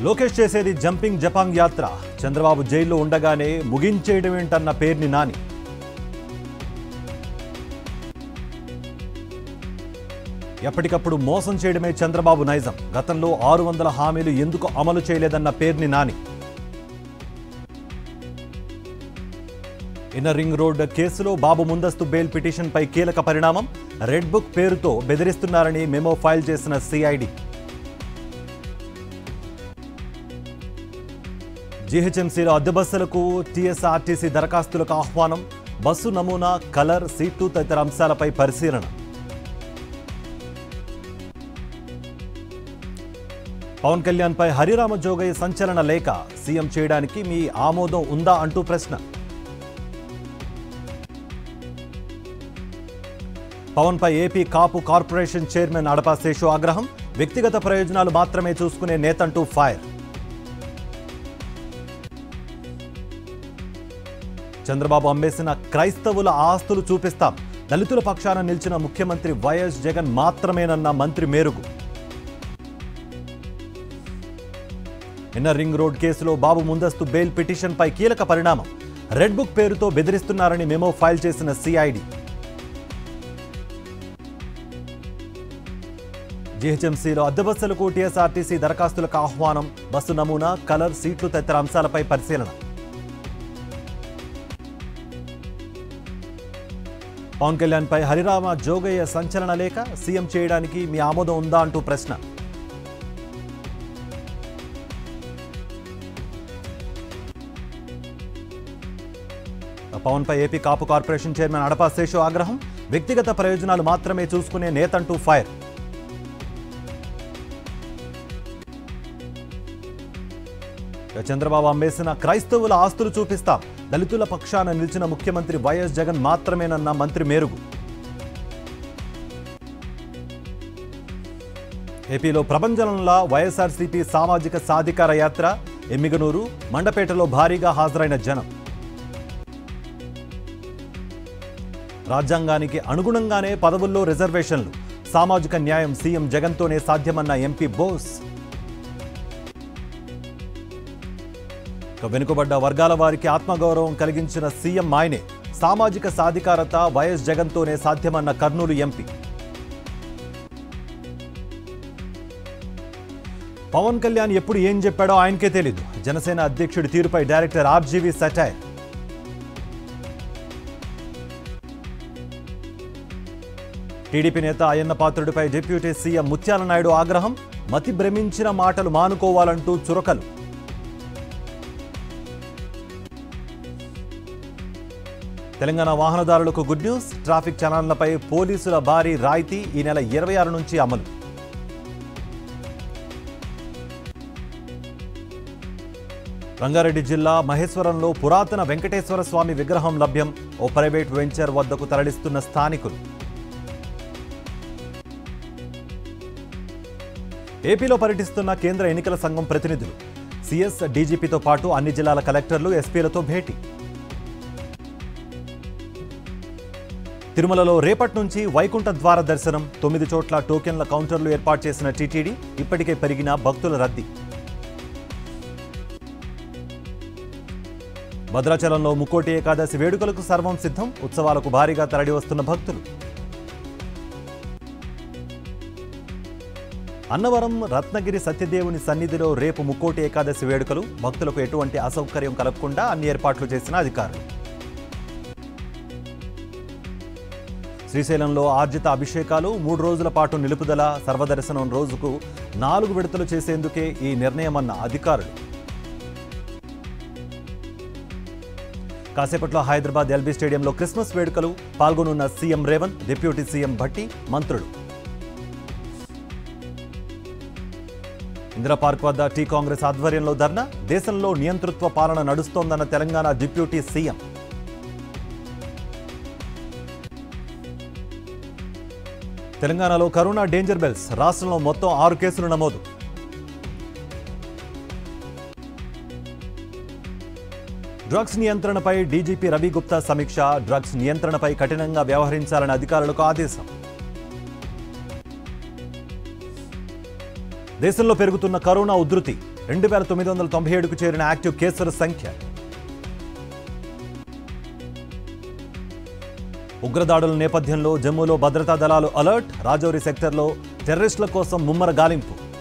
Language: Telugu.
లోకేష్ చేసేది జంపింగ్ జపాంగ్ యాత్ర చంద్రబాబు జైల్లో ఉండగానే ముగించేయడం ఏంటన్న పేర్ని నాని ఎప్పటికప్పుడు మోసం చేయడమే చంద్రబాబు నైజం గతంలో ఆరు వందల హామీలు ఎందుకు అమలు చేయలేదన్న Perni Nani inner ring road కేసులో బాబు ముందస్తు బెయిల్ పిటిషన్పై కీలక పరిణామం రెడ్ బుక్ పేరుతో బెదిరిస్తున్నారని మెమో ఫైల్ చేసిన సిఐడి జీహెచ్ఎంసీలో అద్దె బస్సులకు టీఎస్ఆర్టీసీ దరఖాస్తులకు ఆహ్వానం బస్సు నమూనా కలర్ సీట్లు తదితర అంశాలపై పరిశీలన పవన్ కళ్యాణ్ పై హరిరామ జోగయ్య సంచలన లేఖ సీఎం చేయడానికి మీ ఆమోదం ఉందా అంటూ ప్రశ్న పవన్ పై AP Kapu corporation chairman Adapa Seshu ఆగ్రహం వ్యక్తిగత ప్రయోజనాలు మాత్రమే చూసుకునే నేతంటూ ఫైర్ చంద్రబాబు అమ్మేసిన క్రైస్తవుల ఆస్తులు చూపిస్తాం దళితుల పక్షాన నిలిచిన ముఖ్యమంత్రి వైఎస్ జగన్ మాత్రమేనన్న మంత్రి మేరుగు ఇన్నర్ రింగ్ రోడ్ కేసులో బాబు ముందస్తు బెయిల్ పిటిషన్పై కీలక పరిణామం రెడ్ బుక్ పేరుతో బెదిరిస్తున్నారని మెమో ఫైల్ చేసిన సిఐడి జీహెచ్ఎంసీలో అద్దె బస్సులకు టీఎస్ఆర్టీసీ దరఖాస్తులకు ఆహ్వానం బస్సు నమూనా కలర్ సీట్లు తదితర అంశాలపై పరిశీలన పవన్ కళ్యాణ్ పై హరిరామ జోగయ్య సంచలన లేఖ సీఎం చేయడానికి మీ ఆమోదం ఉందా అంటూ ప్రశ్న పవన్ పై AP Kapu corporation chairman Adapa Seshu ఆగ్రహం వ్యక్తిగత ప్రయోజనాలు మాత్రమే చూసుకునే నేతంటూ ఫైర్ ఇక చంద్రబాబు అమ్మేసిన క్రైస్తవుల ఆస్తులు చూపిస్తాం దళితుల పక్షాన నిలిచిన ముఖ్యమంత్రి వైఎస్ జగన్ మాత్రమేనన్న మంత్రి మేరుగు ఏపీలో ప్రభంజనంలా వైఎస్ఆర్సీపీ సామాజిక సాధికార యాత్ర ఎమ్మిగనూరు మండపేటలో భారీగా హాజరైన జనం రాజ్యాంగానికి అనుగుణంగానే పదవుల్లో రిజర్వేషన్లు సామాజిక న్యాయం సీఎం జగన్తోనే సాధ్యమన్న ఎంపీ బోస్ ఇక వెనుకబడ్డ వర్గాల వారికి ఆత్మగౌరవం కలిగించిన సీఎం ఆయనే సామాజిక సాధికారత వైఎస్ జగన్తోనే సాధ్యమన్న కర్నూలు ఎంపీ పవన్ కళ్యాణ్ ఎప్పుడు ఏం చెప్పాడో ఆయనకే తెలీదు జనసేన అధ్యక్షుడి తీరుపై డైరెక్టర్ ఆర్జీవీ సటైర్ టీడీపీ నేత అయ్యన్న పాత్రుడిపై డిప్యూటీ సీఎం ముత్యాల నాయుడు ఆగ్రహం మతి భ్రమించిన మాటలు మానుకోవాలంటూ చురకలు తెలంగాణ వాహనదారులకు గుడ్ న్యూస్ ట్రాఫిక్ చలాన్లపై పోలీసుల భారీ రాయితీ ఈ నెల ఇరవై ఆరు నుంచి అమలు రంగారెడ్డి జిల్లా మహేశ్వరంలో పురాతన వెంకటేశ్వర స్వామి విగ్రహం లభ్యం ఓ ప్రైవేట్ వెంచర్ వద్దకు తరలిస్తున్న స్థానికులు ఏపీలో పర్యటిస్తున్న కేంద్ర ఎన్నికల సంఘం ప్రతినిధులు సిఎస్ డీజీపీతో పాటు అన్ని జిల్లాల కలెక్టర్లు ఎస్పీలతో భేటీ తిరుమలలో రేపటి నుంచి వైకుంఠ ద్వార దర్శనం తొమ్మిది చోట్ల టోకెన్ల కౌంటర్లు ఏర్పాటు చేసిన టీటీడీ ఇప్పటికే పెరిగిన భక్తుల రద్దీ భద్రాచలంలో ముక్కోటి ఏకాదశి వేడుకలకు సర్వం సిద్ధం ఉత్సవాలకు భారీగా తరలి వస్తున్న భక్తులు అన్నవరం రత్నగిరి సత్యదేవుని సన్నిధిలో రేపు ముక్కోటి ఏకాదశి వేడుకలు భక్తులకు ఎటువంటి అసౌకర్యం కలగకుండా అన్ని ఏర్పాట్లు చేసిన అధికారులు శ్రీశైలంలో ఆర్జిత అభిషేకాలు మూడు రోజుల పాటు నిలుపుదల సర్వదర్శనం రోజుకు నాలుగు విడతలు చేసేందుకే ఈ నిర్ణయమన్న అధికారులు కాసేపట్లో హైదరాబాద్ ఎల్బీ స్టేడియంలో క్రిస్మస్ వేడుకలు పాల్గొనున్న CM Revanth deputy CM Bhatti మంత్రులు ఇందిరా పార్క్ వద్ద టీ కాంగ్రెస్ ఆధ్వర్యంలో ధర్నా దేశంలో నియంతృత్వ పాలన నడుస్తోందన్న తెలంగాణ డిప్యూటీ సీఎం తెలంగాణలో కరోనా డేంజర్ బెల్స్ రాష్ట్రంలో మొత్తం ఆరు కేసులు నమోదు డ్రగ్స్ నియంత్రణపై డీజీపీ రవి గుప్తా సమీక్ష డ్రగ్స్ నియంత్రణపై కఠినంగా వ్యవహరించాలని అధికారులకు ఆదేశం దేశంలో పెరుగుతున్న కరోనా ఉధృతి రెండు వేల తొమ్మిది వందల తొంభై ఏడుకు చేరిన యాక్టివ్ కేసుల సంఖ్య ఉగ్రదాడుల నేపథ్యంలో జమ్మూలో భద్రతా దళాలు అలర్ట్ రాజౌరి సెక్టర్లో టెర్రరిస్టుల కోసం ముమ్మర గాలింపు